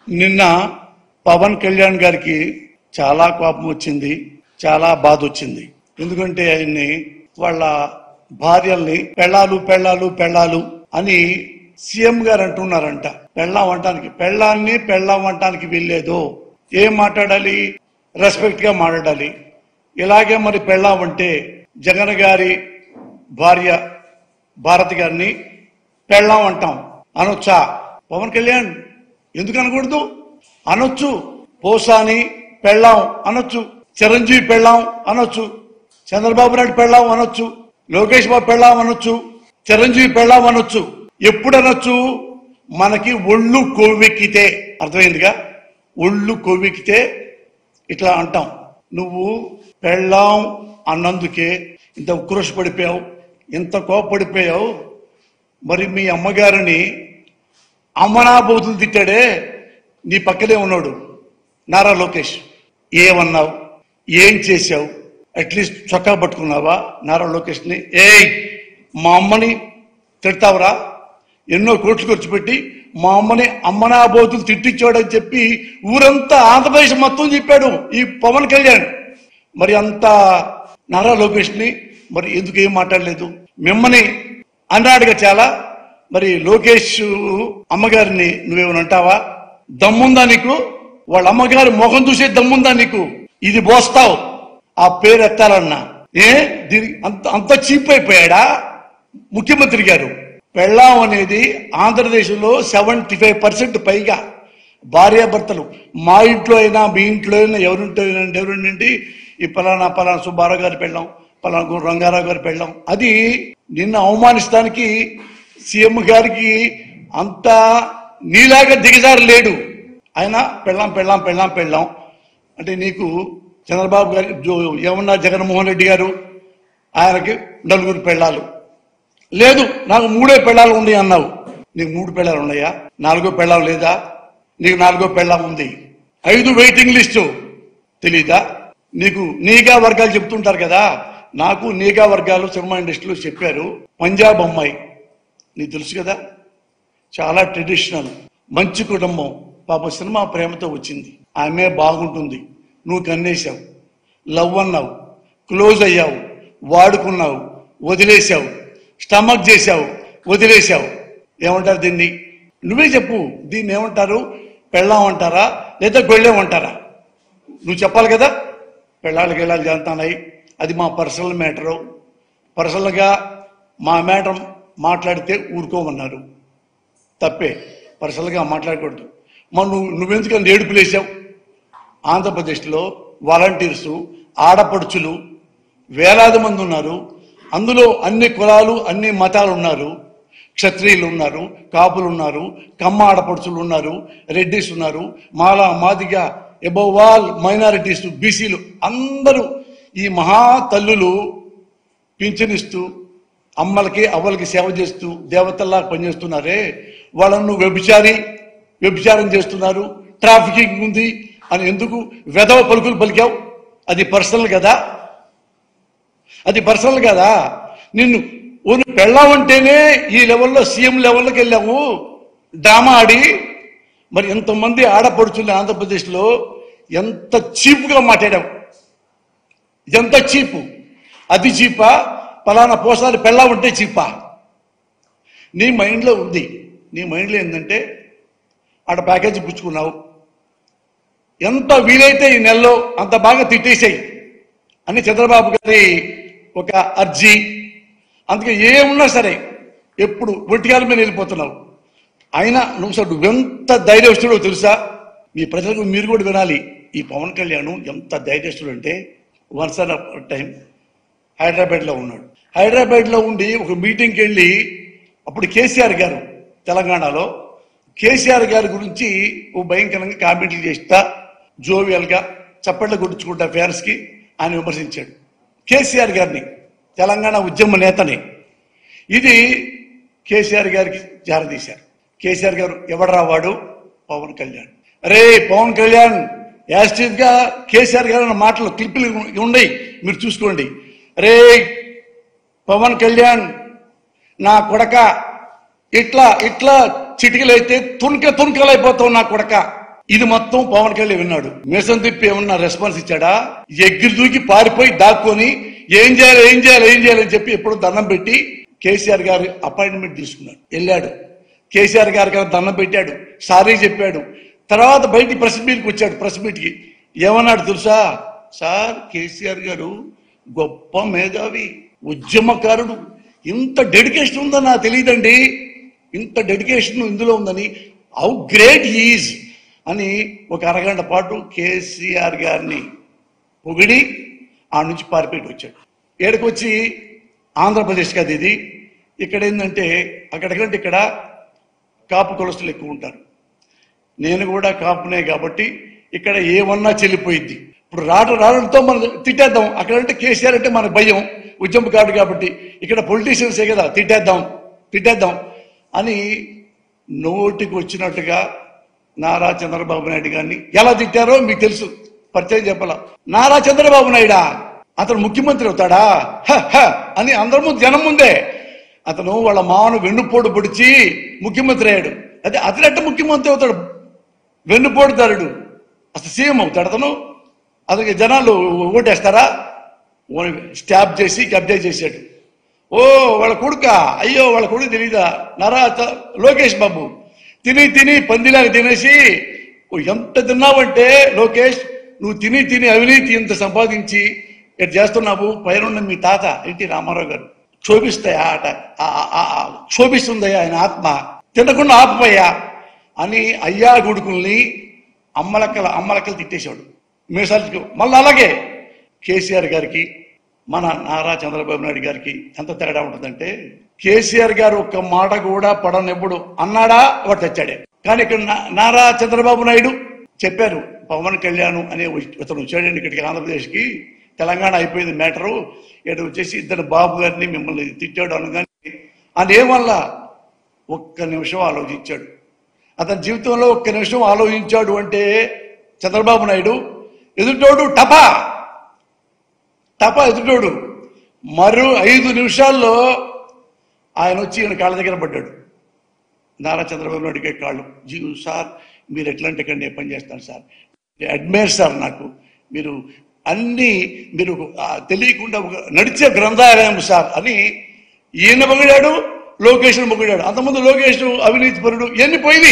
నిన్న పవన్ కళ్యాణ్ గారికి చాలా కోపం వచ్చింది చాలా బాధ వచ్చింది ఎందుకంటే ఆయన్ని వాళ్ళ భార్యల్ని పెళ్ళాలు పెళ్ళాలు పెళ్ళాలు అని సీఎం గారు అంటున్నారంట పెళ్ళాం వంటానికి పెళ్ళాన్ని పెళ్ళాం వంటానికి వెళ్ళేదో ఏం మాట్లాడాలి రెస్పెక్ట్ గా మాట్లాడాలి ఇలాగే మరి పెళ్ళాం అంటే జగన్ గారి భార్య భారతి గారిని పెళ్ళాం అంటాం అనొచ్చా పవన్ కళ్యాణ్ ఎందుకు అనకూడదు అనొచ్చు పోసాని పెళ్ళాం అనొచ్చు చిరంజీవి పెళ్ళాం అనొచ్చు చంద్రబాబు నాయుడు పెళ్ళాం అనొచ్చు లోకేష్ బాబు పెళ్ళాం అనొచ్చు చిరంజీవి పెళ్ళాం అనొచ్చు ఎప్పుడు అనొచ్చు మనకి ఒళ్ళు కొవ్వెక్కితే అర్థమైందిగా ఒళ్ళు కొవ్వెక్కితే ఇట్లా అంటాం నువ్వు పెళ్ళాం అన్నందుకే ఇంత ఉక్రోష పడిపోయావు ఇంత కోపడిపోయావు మరి మీ అమ్మగారిని అమ్మనాబోతులు తిట్టాడే నీ పక్కనే ఉన్నాడు నారా లోకేష్ ఏమన్నావు ఏం చేశావు అట్లీస్ట్ చొక్కా పట్టుకున్నావా నారా లోకేష్ని ఏయ్ మా అమ్మని తిడతావురా ఎన్నో కోట్లు ఖర్చు పెట్టి మా అమ్మని అమ్మనాబోతులు తిట్టించాడని చెప్పి ఊరంతా ఆంధ్రప్రదేశ్ మొత్తం చెప్పాడు ఈ పవన్ కళ్యాణ్ మరి అంత నారా లోకేష్ని మరి ఎందుకు ఏం మాట్లాడలేదు మిమ్మల్ని అన్నాడుగా చాలా మరి లోకేష్ అమ్మగారిని నువ్వేమైనా అంటావా దమ్ముందా నీకు వాళ్ళ అమ్మగారి ముఖం చూసే దమ్ముందా నీకు ఇది పోస్తావు ఆ పేరు ఎత్తాలన్నా ఏ దీని అంత అంత చీప్ అయిపోయాడా ముఖ్యమంత్రి గారు పెళ్ళాం అనేది ఆంధ్రదేశంలో సెవెంటీ ఫైవ్ పర్సెంట్ పైగా భార్యాభర్తలు మా ఇంట్లో అయినా మీ ఇంట్లో అయినా ఎవరింటో అయినా ఎవరింటి ఈ పలానా పలానా సుబ్బారావు గారి పెళ్ళాం పలానా గు- రంగారావు గారి పెళ్ళాం అది నిన్న అవమానిస్తానికి సీఎం గారికి అంత నీలాగా దిగజారు లేడు ఆయన పెళ్ళాం పెళ్ళాం పెళ్ళాం పెళ్ళాం అంటే నీకు చంద్రబాబు గారి జో- ఏమన్నా జగన్మోహన్ రెడ్డి గారు ఆయనకి నలుగురు పెళ్ళాలు లేదు నాకు మూడే పెళ్ళాలు ఉన్నాయి అన్నావు నీకు మూడు పెళ్ళాలు ఉన్నాయా నాలుగో పెళ్ళాం లేదా నీకు నాలుగో పెళ్ళాం ఉంది ఐదు వెయిటింగ్ లిస్టు తెలీదా నీకు నీగా వర్గాలు చెప్తుంటారు కదా నాకు నీగా వర్గాలు సినిమా ఇండస్ట్రీలో చెప్పారు పంజాబ్ అమ్మాయి నీకు తెలుసు కదా చాలా ట్రెడిషనల్ మంచి కుటుంబం పాప సినిమా ప్రేమతో వచ్చింది ఆమె బాగుంటుంది నువ్వు కన్నేశావు లవ్ అన్నావు క్లోజ్ అయ్యావు వాడుకున్నావు వదిలేశావు స్టమక్ చేశావు వదిలేశావు ఏమంటారు దీన్ని నువ్వే చెప్పు దీన్ని ఏమంటారు పెళ్ళాం అంటారా లేదా గొళ్ళెం అంటారా నువ్వు చెప్పాలి కదా పెళ్ళాళ్ళకి వెళ్ళాలి జరుగుతున్నాయి అది మా పర్సనల్ మ్యాటరు పర్సనల్గా మా మ్యాటర్ మాట్లాడితే ఊరుకోమన్నారు తప్పే పర్సనల్గా మాట్లాడకూడదు మరి నువ్వు నువ్వెందుకని ఏడుపు లేచావు ఆంధ్రప్రదేశ్లో వాలంటీర్స్ ఆడపడుచులు వేలాది మంది ఉన్నారు అందులో అన్ని కులాలు అన్ని మతాలు ఉన్నారు క్షత్రియులు ఉన్నారు కాపులు ఉన్నారు కమ్మ ఆడపడుచులు ఉన్నారు రెడ్డిస్ ఉన్నారు మాలా మాదిగా ఎబోవ్ ఆల్ మైనారిటీస్ బీసీలు అందరూ ఈ మహా తల్లులు పింఛనిస్తూ అమ్మలకి అవ్వలకి సేవ చేస్తూ దేవతల్లా పనిచేస్తున్నారే వాళ్ళను వ్యభిచారి వ్యభిచారం చేస్తున్నారు ట్రాఫికింగ్ ఉంది అని ఎందుకు వెధవ పలుకులు పలికావు అది పర్సనల్ కదా అది పర్సనల్ కదా నిన్ను ఓను పెళ్ళావంటేనే ఈ లెవెల్లో సీఎం లెవెల్లోకి వెళ్ళావు డ్రామా ఆడి మరి ఎంతమంది ఆడపడుచులు ఆంధ్రప్రదేశ్లో ఎంత చీప్గా మాట్లాడావు ఎంత చీపు అది చీపా పలానా పోసారి పెళ్ళా ఉంటే చీపా నీ మైండ్లో ఉంది నీ మైండ్లో ఏంటంటే ఆడ ప్యాకేజీ పుచ్చుకున్నావు ఎంత వీలైతే ఈ నెలలో అంత బాగా తిట్టేసాయి అని చంద్రబాబు గారి ఒక అర్జీ అందుకే ఏమున్నా సరే ఎప్పుడు ఒంటిగాల మీద వెళ్ళిపోతున్నావు అయినా నువ్వు సార్ నువ్వెంత ధైర్యస్తుడో తెలుసా మీ ప్రజలకు మీరు కూడా వినాలి ఈ పవన్ కళ్యాణ్ ఎంత ధైర్యస్తుడు అంటే వన్స్ ఆన్ టైం హైదరాబాద్లో ఉన్నాడు హైదరాబాద్లో ఉండి ఒక మీటింగ్కి వెళ్ళి అప్పుడు కేసీఆర్ గారు తెలంగాణలో కేసీఆర్ గారి గురించి ఓ భయంకరంగా కామెంట్లు చేస్తా జోవియల్గా చప్పట్లు కొట్టించుకుంటా ఫ్యాన్స్కి ఆయన విమర్శించాడు కేసీఆర్ గారిని తెలంగాణ ఉద్యమ నేతని ఇది కేసీఆర్ గారికి జారదీశారు కేసీఆర్ గారు ఎవడరా వాడు పవన్ కళ్యాణ్ అరే పవన్ కళ్యాణ్ యాస్టివ్ గా కేసీఆర్ గారు అన్న మాటలు క్లిప్పులు ఉన్నాయి మీరు చూసుకోండి రే పవన్ కళ్యాణ్ నా కొడక ఇట్లా ఇట్లా చిటికలైతే తుణక తుణకలైపోతావు నా కొడక ఇది మొత్తం పవన్ కళ్యాణ్ విన్నాడు మిషన్ తిప్పి ఏమన్నా రెస్పాన్స్ ఇచ్చాడా ఎగిరి దూకి పారిపోయి దాక్కొని ఏం చేయాలి ఏం చేయాలి ఏం చేయాలని చెప్పి ఎప్పుడు దండం పెట్టి కేసీఆర్ గారు అపాయింట్మెంట్ తీసుకున్నాడు వెళ్ళాడు కేసీఆర్ గారి గారు దండం పెట్టాడు సారీ చెప్పాడు తర్వాత బయటికి ప్రెస్ మీట్కి వచ్చాడు ప్రెస్ మీట్కి ఏమన్నాడు తెలుసా సార్ కేసీఆర్ గారు గొప్ప మేధావి ఉద్యమకారుడు ఇంత డెడికేషన్ ఉందని నాకు తెలియదండి ఇంత డెడికేషన్ ఇందులో ఉందని హౌ గ్రేట్ ఈజ్ అని ఒక అరగంట పాటు కేసీఆర్ గారిని పొగిడి ఆ నుంచి పారిపోయి వచ్చాడు ఏడకి వచ్చి ఆంధ్రప్రదేశ్ కదా ఇది ఇక్కడ ఏంటంటే అక్కడికంటే ఇక్కడ కాపు కులస్తులు ఎక్కువ ఉంటారు నేను కూడా కాపునే కాబట్టి ఇక్కడ ఏమన్నా చెల్లిపోయిద్ది ఇప్పుడు రాట రావడంతో మనం తిట్టేద్దాం అక్కడంటే కేసీఆర్ అంటే మన భయం ఉద్యమకారుడు కాబట్టి ఇక్కడ పొలిటీషియన్సే కదా తిట్టేద్దాం తిట్టేద్దాం అని నోటికి వచ్చినట్టుగా నారా చంద్రబాబు నాయుడు గారిని ఎలా తిట్టారో మీకు తెలుసు పరిచయం చెప్పాల నారా చంద్రబాబు నాయుడా అతను ముఖ్యమంత్రి అవుతాడా హ, హ అని అందరి ముందు జనం ముందే అతను వాళ్ళ మామను వెన్నుపోటు పొడిచి ముఖ్యమంత్రి అయ్యాడు అదే అతనట్ట ముఖ్యమంత్రి అవుతాడు వెన్నుపోటుదారుడు అసలు సీఎం అవుతాడు అతను అతనికి జనాలు ఓటేస్తారా ఓ- స్టాప్ చేసి కబ్జా చేశాడు ఓ వాళ్ళ కొడుక అయ్యో వాళ్ళ కొడుకు తెలీదా నరా చ- లోకేష్ బాబు తిని తిని పందిలాగా తినేసి ఓ ఎంత తిన్నావంటే లోకేష్ నువ్వు తిని తిని అవినీతి ఇంత సంపాదించి ఇటు చేస్తున్నావు పైన మీ తాత ఎన్టీ రామారావు గారు క్షోభిస్తాయా ఆట ఆ- ఆ- ఆ- ఆ- క్షోభిస్తుందయ్యా ఆయన ఆత్మ తినకుండా ఆపమయ్యా అని అయ్యా గుడుకుల్ని అమ్మలక్కల అమ్మలక్కలు తిట్టేశాడు మీసాలు మళ్ళీ అలాగే కేసీఆర్ గారికి మన నారా చంద్రబాబు నాయుడు గారికి ఎంత తేడా ఉంటుందంటే కేసీఆర్ గారు ఒక్క మాట కూడా పడనెప్పుడు అన్నాడా వాడు తెచ్చాడే కానీ ఇక్కడ నా- నారా చంద్రబాబు నాయుడు చెప్పారు పవన్ కళ్యాణ్ అనే ఇతను వచ్చాడండి ఇక్కడికి ఆంధ్రప్రదేశ్కి తెలంగాణ అయిపోయింది మ్యాటరు ఇక్కడ వచ్చేసి ఇద్దరు బాబు గారిని మిమ్మల్ని తిట్టాడు అనగానే అదేమల్లా ఒక్క నిమిషం ఆలోచించాడు అతని జీవితంలో ఒక్క నిమిషం ఆలోచించాడు అంటే చంద్రబాబు నాయుడు ఎదుటోడు టపా టపా ఎదుటోడు మరో ఐదు నిమిషాల్లో ఆయన వచ్చి ఈయన కాళ్ళ దగ్గర పడ్డాడు నారా చంద్రబాబు నాయుడుకే కాళ్ళు జీవు సార్ మీరు ఎట్లాంటి ఇక్కడ నేను పని చేస్తాను సార్ అడ్మైర్ సార్ నాకు మీరు అన్ని మీరు ఆ, తెలియకుండా ఒక నడిచే గ్రంథాలయం సార్ అని ఈయన పొగిడాడు లోకేష్ను పొగిడాడు అంతకుముందు లోకేష్ అవినీతి పరుడు ఇవన్నీ పోయినాయి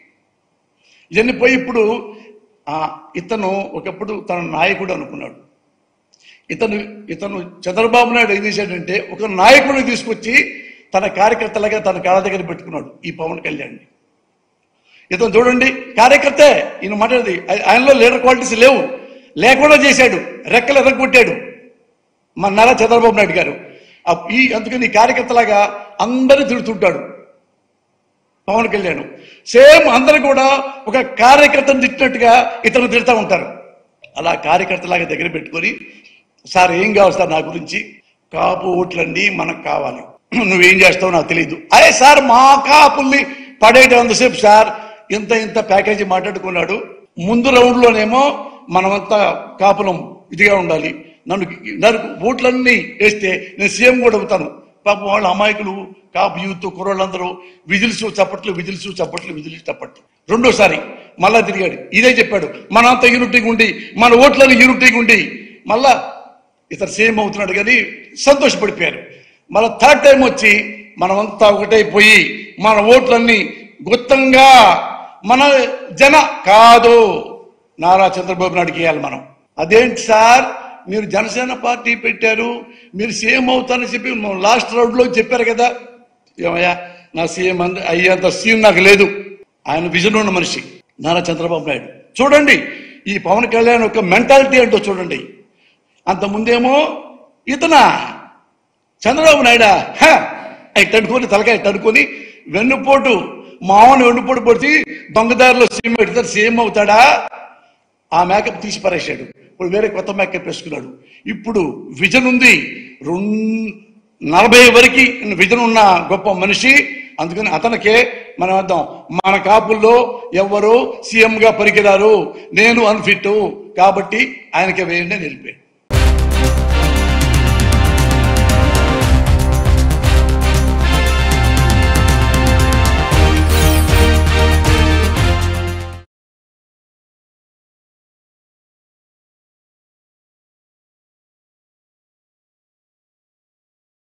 ఇవన్నీ పోయి ఇప్పుడు ఆ, ఇతను ఒకప్పుడు తన నాయకుడు అనుకున్నాడు ఇతను ఇతను చంద్రబాబు నాయుడు ఏం చేశాడంటే ఒక నాయకుడిని తీసుకొచ్చి తన కార్యకర్తలుగా తన కాళ్ళ దగ్గర పెట్టుకున్నాడు ఈ పవన్ కళ్యాణ్ ఇతను చూడండి కార్యకర్తే ఈయన మాట్లాడేది ఆయ- ఆయనలో లీడర్ క్వాలిటీస్ లేవు లేకుండా చేశాడు రెక్కలు ఎర్రగొట్టాడు మన నారా చంద్రబాబు నాయుడు గారు ఆ ఈ అందుకని ఈ కార్యకర్తలాగా అందరూ తిడుతుంటాడు పవన్ కళ్యాణ్ సేమ్ అందరూ కూడా ఒక కార్యకర్తను తిట్టినట్టుగా ఇతను తిడతా ఉంటారు అలా కార్యకర్తలాగా దగ్గర పెట్టుకొని సార్ ఏం కావాలి సార్ నా గురించి కాపు ఓట్లన్నీ మనకు కావాలి నువ్వేం చేస్తావు నాకు తెలియదు అదే సార్ మా కాపుల్ని పడేయటం ఎంతసేపు సార్ ఇంత ఇంత ప్యాకేజీ మాట్లాడుకున్నాడు ముందు రౌండ్లోనేమో మనమంతా కాపులం ఇదిగా ఉండాలి నన్ను నన్ను ఓట్లన్నీ వేస్తే నేను సీఎం కూడా అవుతాను పాపం వాళ్ళ అమాయకులు కాపు యూత్ కుర్రోళ్ళందరూ విజిల్స్ చప్పట్లు విజిల్స్ చప్పట్లు విజిల్స్ చప్పట్లు రెండోసారి మళ్ళా తిరిగాడు ఇదే చెప్పాడు మనంతా యూనిటీగా ఉండి మన ఓట్లని యూనిటీగా ఉండి మళ్ళా ఇతను సీఎం అవుతున్నాడు కానీ సంతోషపడిపోయారు మళ్ళా థర్డ్ టైం వచ్చి మనమంతా ఒకటైపోయి మన ఓట్లన్నీ గుత్తంగా మన జన కాదు నారా చంద్రబాబు నాయుడుకి వేయాలి మనం అదేంటి సార్ మీరు జనసేన పార్టీ పెట్టారు మీరు సీఎం అవుతారని చెప్పి లాస్ట్ రౌండ్ లో చెప్పారు కదా ఏమయ్యా నా సీఎం అంద అయ్యేంత సీన్ నాకు లేదు ఆయన విజన్ ఉన్న మనిషి నారా చంద్రబాబు నాయుడు చూడండి ఈ పవన్ కళ్యాణ్ యొక్క మెంటాలిటీ ఏంటో చూడండి అంత ముందేమో ఇతనా చంద్రబాబు నాయుడా హ! ఇట్ట అనుకొని తలకాయ ఇట్ట అనుకొని వెన్నుపోటు మామూలు వెన్నుపోటు పొడిచి దొంగదారిలో సీఎం పెడతాడు సీఎం అవుతాడా ఆ మేకప్ తీసి పరేశాడు ఇప్పుడు వేరే కొత్త మేకప్ వేసుకున్నాడు ఇప్పుడు విజన్ ఉంది రెండు నలభై వరకు విజన్ ఉన్న గొప్ప మనిషి అందుకని అతనికే మనం అర్థం మన కాపుల్లో ఎవ్వరు సీఎం గా పనికిరారు నేను అన్ఫిట్ కాబట్టి ఆయనకే వేయండి అని వెళ్ళిపోయాడు